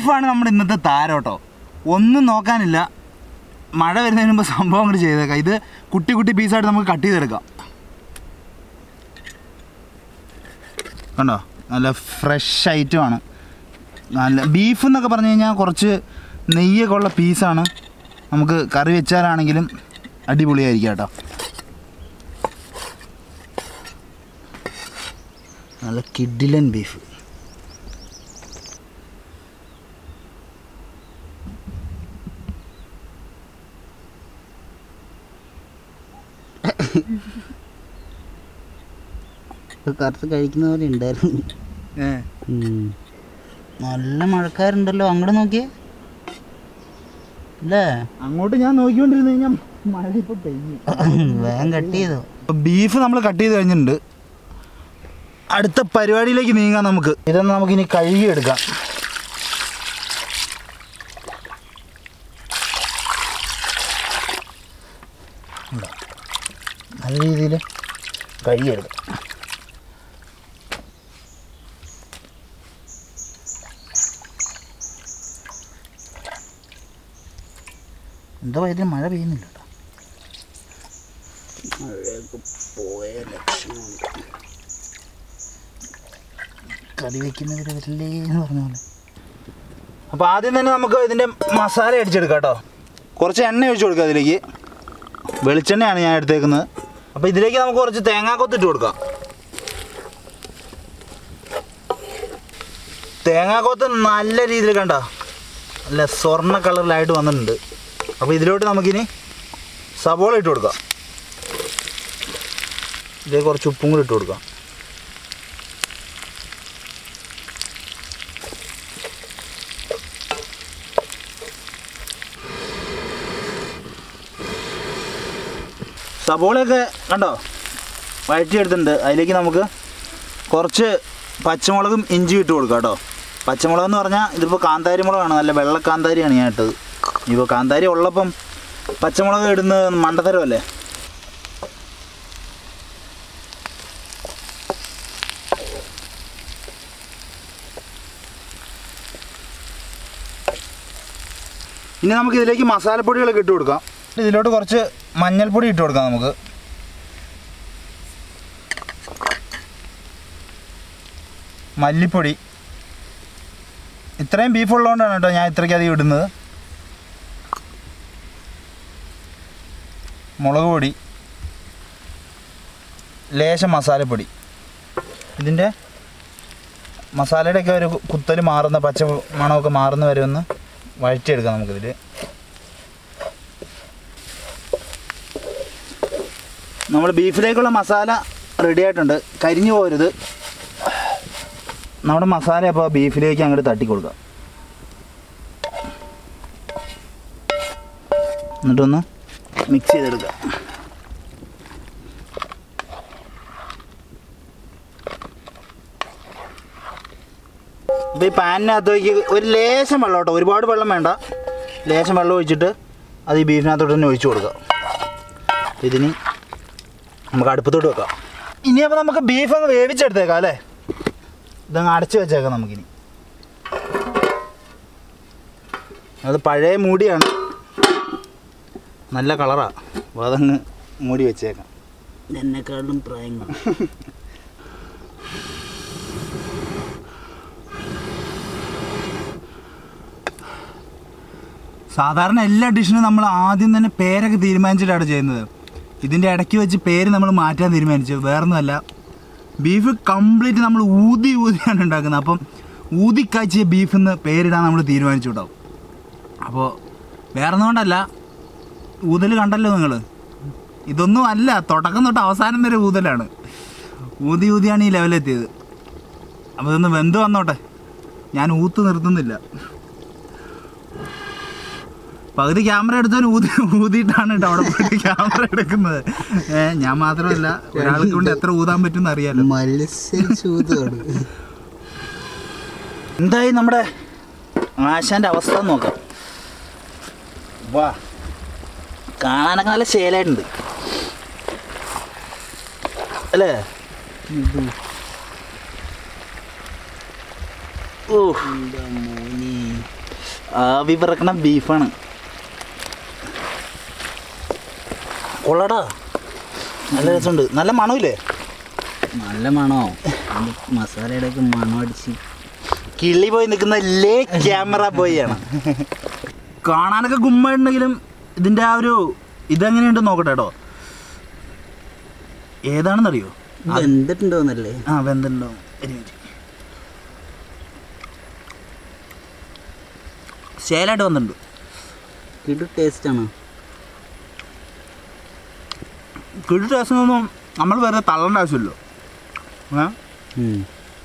ബീഫാണ് നമ്മുടെ ഇന്നത്തെ താരം കേട്ടോ ഒന്നും നോക്കാനില്ല മഴ വരുന്നതിന് മുമ്പ് സംഭവം അങ്ങോട്ട് ചെയ്തേക്കാം ഇത് കുട്ടി കുട്ടി പീസായിട്ട് നമുക്ക് കട്ട് ചെയ്തെടുക്കാം കണ്ടോ നല്ല ഫ്രഷ് ഐറ്റമാണ് നല്ല ബീഫ് എന്നൊക്കെ പറഞ്ഞു കഴിഞ്ഞാൽ കുറച്ച് നെയ്യൊക്കെ ഉള്ള പീസാണ് നമുക്ക് കറി വെച്ചാലാണെങ്കിലും അടിപൊളിയായിരിക്കും കേട്ടോ നല്ല കിഡിലൻ ബീഫ് കറുത്ത് കഴിക്കുന്ന പോലെ ഉണ്ടായിരുന്നു ഉം. നല്ല മഴക്കാരുണ്ടല്ലോ അങ്ങോട്ട് നോക്കിയേ അല്ലേ അങ്ങോട്ട് ഞാൻ നോക്കിക്കൊണ്ടിരുന്ന് കഴിഞ്ഞാൽ മഴ ഇപ്പോൾ പെയ്യും വേഗം കട്ട് ചെയ്തോ ബീഫ് നമ്മൾ കട്ട് ചെയ്ത് കഴിഞ്ഞിട്ടുണ്ട് അടുത്ത പരിപാടിയിലേക്ക് നീങ്ങാം നമുക്ക് ഇതൊന്ന് നമുക്കിനി കഴുകിയെടുക്കാം ഉണ്ടോ? നല്ല രീതിയിൽ കഴുകിയെടുക്കാം എന്തോ ഇതിൽ മഴ പെയ്യുന്നില്ല കേട്ടോ മഴയൊക്കെ പോയ ലക്ഷണമുണ്ട് കറി വയ്ക്കുന്നവർ വരില്ലേ എന്ന് പറഞ്ഞ പോലെ അപ്പോൾ ആദ്യം തന്നെ നമുക്ക് ഇതിൻ്റെ മസാല അടിച്ചെടുക്കാം കേട്ടോ കുറച്ച് എണ്ണ ഒഴിച്ച് കൊടുക്കുക അതിലേക്ക് വെളിച്ചെണ്ണയാണ് ഞാൻ എടുത്തേക്കുന്നത് അപ്പോൾ ഇതിലേക്ക് നമുക്ക് കുറച്ച് തേങ്ങാക്കൊത്തിട്ട് കൊടുക്കാം തേങ്ങാക്കൊത്ത് നല്ല രീതിയിൽ കണ്ടോ നല്ല സ്വർണ്ണ കളറിലായിട്ട് വന്നിട്ടുണ്ട് അപ്പോൾ ഇതിലോട്ട് നമുക്കിനി സവോള ഇട്ട് കൊടുക്കാം ഇതിലേക്ക് കുറച്ച് ഉപ്പും കൂടി ഇട്ട് കൊടുക്കാം സബോളയൊക്കെ കണ്ടോ വഴറ്റിയെടുത്തിട്ടുണ്ട് അതിലേക്ക് നമുക്ക് കുറച്ച് പച്ചമുളകും ഇഞ്ചി ഇട്ട് കൊടുക്കാം കേട്ടോ പച്ചമുളക് എന്ന് പറഞ്ഞാൽ ഇതിപ്പോൾ കാന്താരി മുളകാണ് നല്ല വെള്ള കാന്താരിയാണ് ഞാൻ ഇട്ടത് ഇപ്പോൾ കാന്താരി ഉള്ളപ്പം പച്ചമുളക് ഇടുന്നത് മണ്ടത്തരമല്ലേ ഇനി നമുക്ക് ഇതിലേക്ക് മസാലപ്പൊടികളൊക്കെ ഇട്ട് കൊടുക്കാം ഇതിലോട്ട് കുറച്ച് മഞ്ഞൾപ്പൊടി ഇട്ട് കൊടുക്കാം നമുക്ക് മല്ലിപ്പൊടി ഇത്രയും ബീഫ് ഉള്ളതുകൊണ്ടാണ് കേട്ടോ ഞാൻ ഇത്രയ്ക്ക് അധികം ഇടുന്നത് മുളക് പൊടി ലേശം മസാലപ്പൊടി ഇതിൻ്റെ മസാലയുടെയൊക്കെ ഒരു കുത്തൽ മാറുന്ന പച്ച മണമൊക്കെ മാറുന്ന വരെ ഒന്ന് വഴറ്റിയെടുക്കാം നമുക്കിതിൽ നമ്മൾ ബീഫിലേക്കുള്ള മസാല റെഡി ആയിട്ടുണ്ട് കരിഞ്ഞു പോരുത് നമ്മുടെ മസാല അപ്പോൾ ബീഫിലേക്ക് അങ്ങോട്ട് തട്ടി കൊടുക്കാം എന്നിട്ടൊന്ന് മിക്സ് ചെയ്തെടുക്കാം ഇപ്പോൾ ഈ പാനിനകത്തേക്ക് ഒരു ലേശം വെള്ളം കേട്ടോ ഒരുപാട് വെള്ളം വേണ്ട ലേശം വെള്ളം ഒഴിച്ചിട്ട് അത് ഈ ബീഫിനകത്തോട്ട് തന്നെ ഒഴിച്ചു കൊടുക്കാം ഇതിന് നമുക്ക് അടുപ്പത്തോട്ട് വെക്കാം ഇനി അപ്പോൾ നമുക്ക് ബീഫ് അങ്ങ് വേവിച്ചെടുത്തേക്കാം അല്ലേ ഇതങ്ങ് അടച്ചു വെച്ചേക്കാം നമുക്കിനി അത് പഴയ മൂടിയാണ് നല്ല കളറാണ് അപ്പോൾ അതങ്ങ് മൂടി വെച്ചേക്കാം എന്നെക്കാളും പ്രായം കാണും. സാധാരണ എല്ലാ ഡിഷിനും നമ്മൾ ആദ്യം തന്നെ പേരൊക്കെ തീരുമാനിച്ചിട്ടാണ് ചെയ്യുന്നത് ഇതിൻ്റെ ഇടയ്ക്ക് വെച്ച് പേര് നമ്മൾ മാറ്റാൻ തീരുമാനിച്ചു വേറൊന്നുമല്ല ബീഫ് കംപ്ലീറ്റ് നമ്മൾ ഊതി ഊതിയാണ് ഉണ്ടാക്കുന്നത് അപ്പം ഊതിക്കാച്ചിയ ബീഫ് എന്ന് പേരിടാൻ നമ്മൾ തീരുമാനിച്ചു കേട്ടോ അപ്പോൾ വേറൊന്നും കൊണ്ടല്ല ഊതൽ കണ്ടല്ലോ നിങ്ങൾ ഇതൊന്നും അല്ല തുടക്കം തൊട്ട് അവസാനം വരെ ഊതലാണ് ഊതി ഊതിയാണ് ഈ ലെവലെത്തിയത് അപ്പോൾ ഇതൊന്ന് വെന്ത് വന്നോട്ടെ ഞാൻ ഊത്ത് നിർത്തുന്നില്ല പകുതി ക്യാമറ എടുത്തവൻ ഊതി ഊതിയിട്ടാണ് കേട്ടോ അവിടെ പോയിട്ട് ക്യാമറ എടുക്കുന്നത് ഏ ഞാൻ മാത്രമല്ല ഒരാൾക്ക് കൊണ്ട് എത്ര ഊതാൻ പറ്റുമെന്ന് അറിയാലോ മത്സരിച്ചൂതാണ് എന്തായി നമ്മുടെ ആശാന്റെ അവസ്ഥ എന്ന് നോക്കാം വാ കാണാനൊക്കെ നല്ല ശേലായിട്ടുണ്ട് അല്ലേ ഓ മോനി ആവി പറക്കണ ബീഫാണ് കൊള്ളടാ നല്ല രസമുണ്ട് നല്ല മണമില്ലേ നല്ല മണോ അതിന്റെ മസാലയുടെ ഒക്കെ മണം അടിച്ച് കിള്ളി പോയി നിൽക്കുന്ന ലേ ക്യാമറ ബോയ് ആണ് കാണാനൊക്കെ ഗുമ്മായിട്ടുണ്ടെങ്കിലും ഇതിൻ്റെ ആ ഒരു ഇതെങ്ങനെയുണ്ടെന്ന് നോക്കട്ടെ കേട്ടോ ഏതാണെന്നറിയോ വെന്തിട്ടുണ്ടോന്നല്ലേ ആ വെന്തുണ്ടോ ഒരു മിനിറ്റ് ശേലായിട്ട് വന്നിട്ടുണ്ട് കിടു ടേസ്റ്റ് ആണ് കിഴി ടേസ്റ്റിനൊന്നും നമ്മൾ വെറുതെ തള്ളേണ്ട ആവശ്യമില്ലല്ലോ ഏ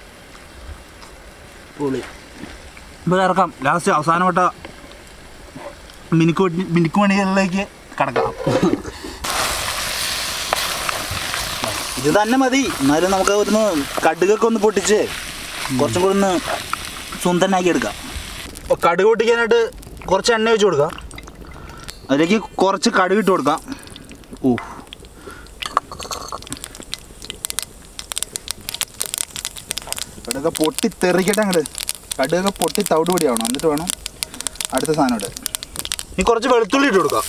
പൊളി ഇപ്പോൾ ഇറക്കാം ലാസ്റ്റ് അവസാനപ്പെട്ട മിനുക്ക് വണ്ടി മിനുക്ക് മണികളിലേക്ക് കടക്കാം ഇത് തന്നെ മതി എന്നാലും നമുക്ക് ഒന്ന് കടുകൊക്കെ ഒന്ന് പൊട്ടിച്ച് കുറച്ചും കൂടി ഒന്ന് സുന്ദരനാക്കി എടുക്കാം അപ്പോൾ കടുക് പൊട്ടിക്കാനായിട്ട് കുറച്ച് എണ്ണ വെച്ച് കൊടുക്കാം അതിലേക്ക് കുറച്ച് കടുക് ഇട്ട് കൊടുക്കാം ഓ കടുകൊക്കെ പൊട്ടി തെറിക്കട്ടെ അങ്ങോട്ട് കടുകൊക്കെ പൊട്ടി തവിട് പൊടിയാവണം എന്നിട്ട് വേണം അടുത്ത സാധനം ഇടാൻ ഇനി കുറച്ച് വെളുത്തുള്ളി ഇട്ട് കൊടുക്കാം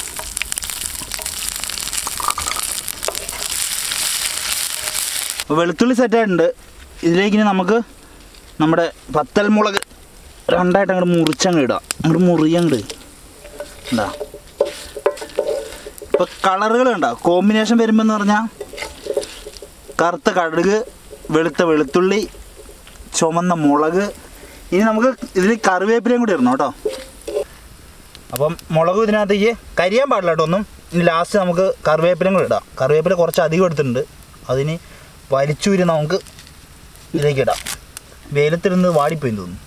അപ്പോൾ വെളുത്തുള്ളി സെറ്റായിട്ടുണ്ട് ഇതിലേക്ക് ഇനി നമുക്ക് നമ്മുടെ പത്തൽ മുളക് രണ്ടായിട്ട് അങ്ങോട്ട് മുറിച്ചങ്ങ് ഇടാം അങ്ങോട്ട് മുറിയങ്ങോട്ട് ഉണ്ടാ ഇപ്പോൾ കളറുകൾ ഉണ്ടോ കോമ്പിനേഷൻ വരുമ്പോൾ എന്ന് പറഞ്ഞാൽ കറുത്ത കടുക് വെളുത്ത വെളുത്തുള്ളി ചുമന്ന മുളക് ഇനി നമുക്ക് ഇതിൽ കറിവേപ്പിലയും കൂടി ഇടണം കേട്ടോ അപ്പം മുളക് ഇതിനകത്തേക്ക് കരിയാൻ പാടില്ല കേട്ടോ ഒന്നും ഇനി ലാസ്റ്റ് നമുക്ക് കറിവേപ്പിലയും കൂടി ഇടാം കറിവേപ്പില കുറച്ച് അധികം എടുത്തിട്ടുണ്ട് അതിന് വലിച്ചൂരി നമുക്ക് ഇതിലേക്ക് ഇടാം വെയിലത്തിരുന്ന് വാടിപ്പോയി തോന്നുന്നു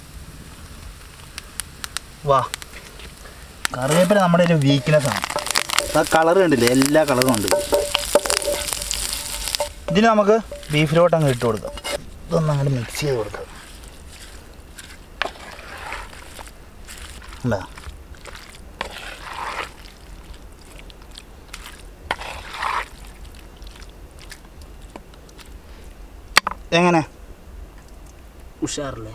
വാ കറിവേപ്പില നമ്മുടെ ഒരു വീക്ക്നെസ് ആണ് ആ കളർ കണ്ടില്ലേ എല്ലാ കളറും ഉണ്ട് ഇതിന് നമുക്ക് ബീഫിലോട്ട് അങ്ങ് ഇട്ട് കൊടുക്കാം ഇതൊന്ന് അങ്ങോട്ട് മിക്സ് ചെയ്ത് കൊടുക്കാം എന്താ എങ്ങനെ ഉഷാറല്ലേ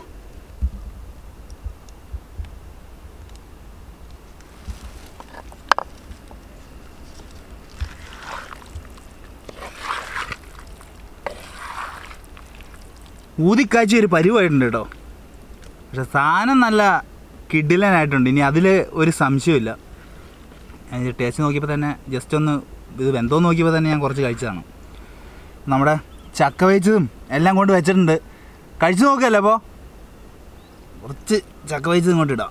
ഊതിക്കാഴ്ച ഒരു പരിവായിട്ടുണ്ട് കേട്ടോ പക്ഷെ സാധനം നല്ല കിഡിലനായിട്ടുണ്ട് ഇനി അതിൽ ഒരു സംശയമില്ല ടേസ്റ്റ് നോക്കിയപ്പോൾ തന്നെ ജസ്റ്റ് ഒന്ന് ഇത് വെന്തോ നോക്കിയപ്പോൾ തന്നെ ഞാൻ കുറച്ച് കഴിച്ചതാണ് നമ്മുടെ ചക്ക വേച്ചതും എല്ലാം കൊണ്ട് വെച്ചിട്ടുണ്ട് കഴിച്ചു നോക്കല്ലേ അപ്പോൾ കുറച്ച് ചക്ക വേച്ചത് ഇങ്ങോട്ട് ഇടാം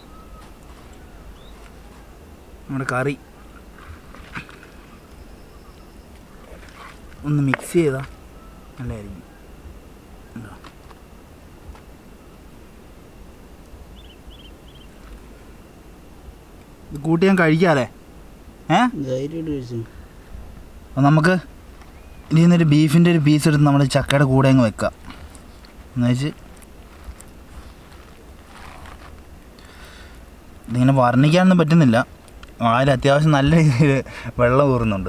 നമ്മുടെ കറി ഒന്ന് മിക്സ് ചെയ്താൽ നല്ലതായിരിക്കും ഇത് കൂട്ടി ഞാൻ കഴിക്കാല്ലേ ഏ ധൈര്യമായിട്ട് കഴിച്ചു അപ്പോൾ നമുക്ക് ഇനി നിന്നൊരു ബീഫിൻ്റെ ഒരു പീസ് എടുത്ത് നമ്മൾ ചക്കയുടെ കൂടെ അങ്ങ് വെക്കാം എന്ന് വെച്ച് ഇതിങ്ങനെ വർണ്ണിക്കാനൊന്നും പറ്റുന്നില്ല അതിൽ അത്യാവശ്യം നല്ല രീതിയിൽ വെള്ളം ഊറുന്നുണ്ട്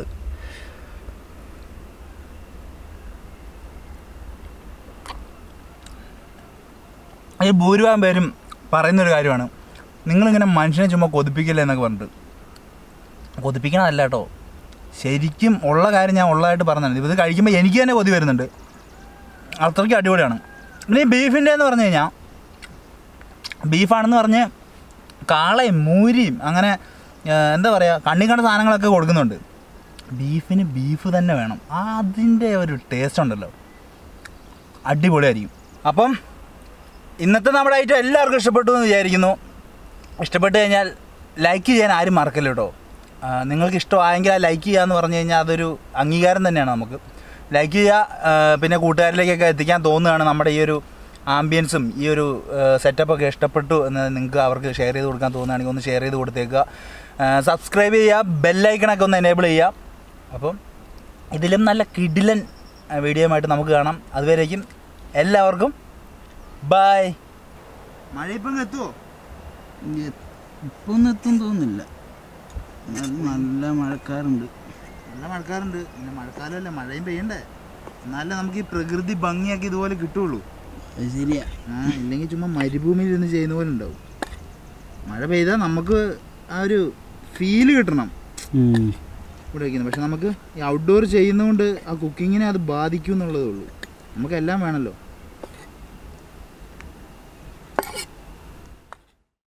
ഈ ഭൂരിഭാഗം പേരും പറയുന്നൊരു കാര്യമാണ് നിങ്ങളിങ്ങനെ മനുഷ്യനെ ചുമ്മാ കൊതിപ്പിക്കില്ല എന്നൊക്കെ പറഞ്ഞിട്ട് കൊതിപ്പിക്കണതല്ല കേട്ടോ ശരിക്കും ഉള്ള കാര്യം ഞാൻ ഉള്ളതായിട്ട് പറഞ്ഞതാണ് ഇത് കഴിക്കുമ്പോൾ എനിക്ക് തന്നെ കൊതി വരുന്നുണ്ട് അത്രയ്ക്ക് അടിപൊളിയാണ് പിന്നെ ഈ ബീഫിൻ്റെ എന്ന് പറഞ്ഞു കഴിഞ്ഞാൽ ബീഫാണെന്ന് പറഞ്ഞ് കാളയും മൂരിയും അങ്ങനെ ആ, എന്താ പറയുക കണ്ണി കണ്ട സാധനങ്ങളൊക്കെ കൊടുക്കുന്നുണ്ട് ബീഫിന് ബീഫ് തന്നെ വേണം ആ അതിൻ്റെ ഒരു ടേസ്റ്റ് ഉണ്ടല്ലോ അടിപൊളിയായിരിക്കും അപ്പം ഇന്നത്തെ നമ്മുടെ ഐറ്റം എല്ലാവർക്കും ഇഷ്ടപ്പെട്ടു എന്ന് വിചാരിക്കുന്നു ഇഷ്ടപ്പെട്ട് കഴിഞ്ഞാൽ ലൈക്ക് ചെയ്യാൻ ആരും മറക്കല്ല കേട്ടോ ആ, നിങ്ങൾക്ക് ഇഷ്ടമായെങ്കിൽ ആ ലൈക്ക് ചെയ്യുക എന്ന് പറഞ്ഞു കഴിഞ്ഞാൽ അതൊരു അംഗീകാരം തന്നെയാണ് നമുക്ക് ലൈക്ക് ചെയ്യുക ആ, പിന്നെ കൂട്ടുകാരിലേക്കൊക്കെ എത്തിക്കാൻ തോന്നുകയാണ് നമ്മുടെ ഈ ഒരു ആംബിയൻസും ഈ ഒരു സെറ്റപ്പൊക്കെ ഇഷ്ടപ്പെട്ടു എന്ന് നിങ്ങൾക്ക് അവർക്ക് ഷെയർ ചെയ്ത് കൊടുക്കാൻ തോന്നുകയാണെങ്കിൽ ഒന്ന് ഷെയർ ചെയ്ത് കൊടുത്തേക്കുക സബ്സ്ക്രൈബ് ചെയ്യുക ബെല്ലൈക്കണൊക്കെ ഒന്ന് എനേബിൾ ചെയ്യുക അപ്പം ഇതിലും നല്ല കിഡിലൻ വീഡിയോ ആയിട്ട് നമുക്ക് കാണാം അതുവരേക്കും എല്ലാവർക്കും ബായ് മഴ ഇപ്പം എത്തുമോ ഇപ്പൊ ഒന്നും എത്തും തോന്നുന്നില്ല എന്നാലും നല്ല മഴക്കാറുണ്ട് നല്ല മഴക്കാറുണ്ട് പിന്നെ മഴക്കാലമല്ല മഴയും പെയ്യണ്ടേ എന്നാലേ നമുക്ക് ഈ പ്രകൃതി ഭംഗിയാക്കി ഇതുപോലെ കിട്ടുള്ളൂ അത് ശരിയാ ആ ഇല്ലെങ്കിൽ ചുമ്മാ മരുഭൂമിയിൽ ഇരുന്ന് ചെയ്യുന്ന പോലെ ഉണ്ടാവും മഴ പെയ്താൽ നമുക്ക് ആ ഒരു ഫീല് കിട്ടണം ഉം. ഇവിടെ വയ്ക്കുന്നത് പക്ഷെ നമുക്ക് ഈ ഔട്ട്ഡോർ ചെയ്യുന്നതുകൊണ്ട് ആ കുക്കിങ്ങിനെ അത് ബാധിക്കും എന്നുള്ളതേ ഉള്ളൂ നമുക്കെല്ലാം വേണമല്ലോ